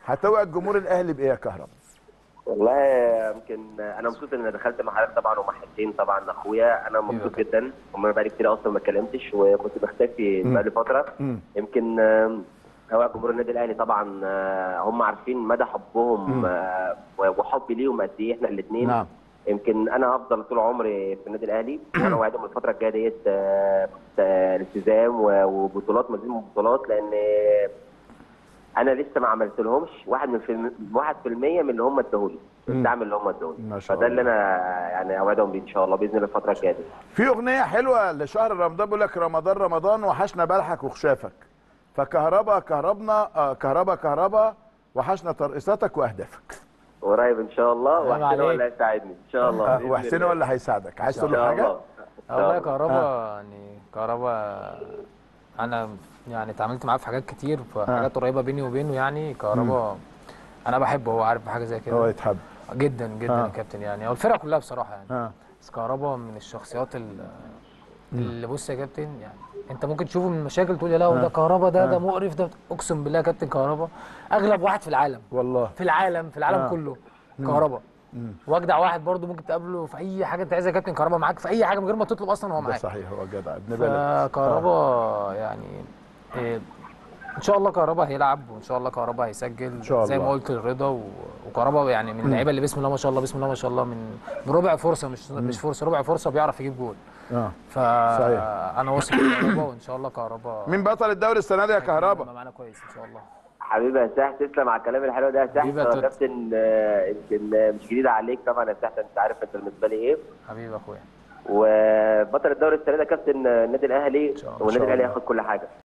هتوعد جمهور الاهلي بايه يا كهربا والله يمكن انا مبسوط ان دخلت مع حضرتك طبعا ومع حسين طبعا اخويا انا مبسوط جدا وما بقالي كتير اصلا ما اتكلمتش وكنت مختفي بقالي فتره مم. يمكن آم، هو جمهور النادي الاهلي طبعا آه، هم عارفين مدى حبهم آه، وحبي ليهم قد ايه احنا الاثنين نعم. يمكن انا هفضل طول عمري في النادي الاهلي وانا وعدهم الفتره الجايه ديت آه، آه، الالتزام و- وبطولات مزيد من البطولات لان انا لسه ما عملت لهمش واحد من فيلم واحد في المية من اللي هم اداهولي الدعم اللي هم اداهولي ما شاء فده الله. اللي انا يعني اوعدهم بيه ان شاء الله باذن الله الفتره الجايه دي في اغنيه حلوه لشهر رمضان بيقول لك رمضان رمضان وحشنا بلحك وخشافك فكهربا كهربنا آه كهربا كهربا وحشنا ترقصاتك واهدافك قريب ان شاء الله سلام وحسين هو عليك. اللي هيساعدني ان شاء الله آه بإذن وحسين الله. هو اللي هيساعدك عايز ان تقول له شاء حاجه الله إن شاء والله الله. كهربا يعني كهربا انا يعني اتعاملت معاه في حاجات كتير في حاجات قريبه بيني وبينه يعني كهربا انا بحبه هو عارف حاجه زي هو كده يتحب جدا جدا آه. يا كابتن يعني هو الفرقه كلها بصراحه يعني اه بس كهربا من الشخصيات ال- اللي بص يا كابتن يعني انت ممكن تشوفه من المشاكل تقول يا لا ده كهربا ده ده مقرف ده اقسم بالله يا كابتن كهربا اغلب واحد في العالم والله في العالم في العالم آه. كله كهربا واجدع واحد برضو ممكن تقابله في اي حاجه انت عايزها يا كابتن كهربا معاك في اي حاجه من غير ما تطلب اصلا هو ده معاك صحيح هو جدع ابن بلد فكهربا يعني إيه، ان شاء الله كهربا هيلعب وان شاء الله كهربا هيسجل شاء زي ما الله. قلت الرضا و- وكهربا يعني من اللعيبه اللي بسم الله ما شاء الله بسم الله ما شاء الله من من ربع فرصه مش مش فرصه ربع فرصه بيعرف يجيب جول اه فانا واثق في كهربا وان شاء الله كهربا مين بطل الدوري السنه دي يا كهربا هيبقى معانا كويس ان شاء الله حبيبي يا ساح تسلم على الكلام الحلو ده يا ساح حبيبي يا يا توت. كابتن آه، يمكن آه، مش جديد عليك طبعا يا ساح انت عارف انت بالنسبه لي ايه حبيبي يا اخويا وبطل الدوري السنه ده كابتن آه، النادي الاهلي شاء الله. والنادي إن شاء الاهلي الله. ياخد كل حاجه